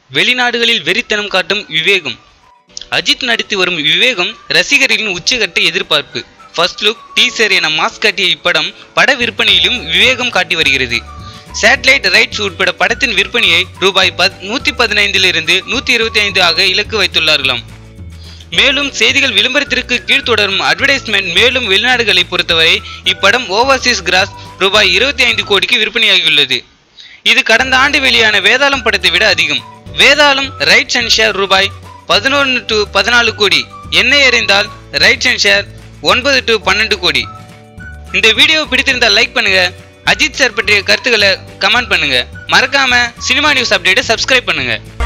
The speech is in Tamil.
வெளிநாடுகளில் வெறித்தனம் காட்டும் விவேகம் அஜித் நடித்து வரும் விவேகம் ரசிகர்களின் உச்சகட்ட எதிர்பார்ப்பு ஃபர்ஸ்ட் லுக் டீசர் என மாஸ் காட்டிய இப்படம் பட விற்பனையிலும் விவேகம் காட்டி வருகிறது சேட்டலைட் ரைட்ஸ் உட்பட படத்தின் விற்பனையை ரூபாய் பத் நூற்றி பதினைந்திலிருந்து நூற்றி இருபத்தி ஐந்து ஆக இலக்கு வைத்துள்ளார்களாம் மேலும் செய்திகள் விளம்பரத்திற்கு கீழ் தொடரும் அட்வர்டைஸ்மெண்ட் மேலும் வெளிநாடுகளை பொறுத்தவரை இப்படம் ஓவர்சீஸ் கிராஸ் ரூபாய் இருபத்தி ஐந்து கோடிக்கு விற்பனையாகியுள்ளது இது கடந்த ஆண்டு வெளியான வேதாளம் படத்தை விட அதிகம் வேதாளம் ரைட்ஸ் அண்ட் ஷேர் ரூபாய் பதினொன்று டு பதினாலு கோடி Yennai Arindhaal rights and share ஒன்பது டு பன்னெண்டு கோடி இந்த வீடியோ பிடித்திருந்தால் லைக் பண்ணுங்க அஜித் சார் பற்றிய கருத்துக்களை கமெண்ட் பண்ணுங்க மறக்காம சினிமா நியூஸ் அப்டேட்டை சப்ஸ்கிரைப் பண்ணுங்க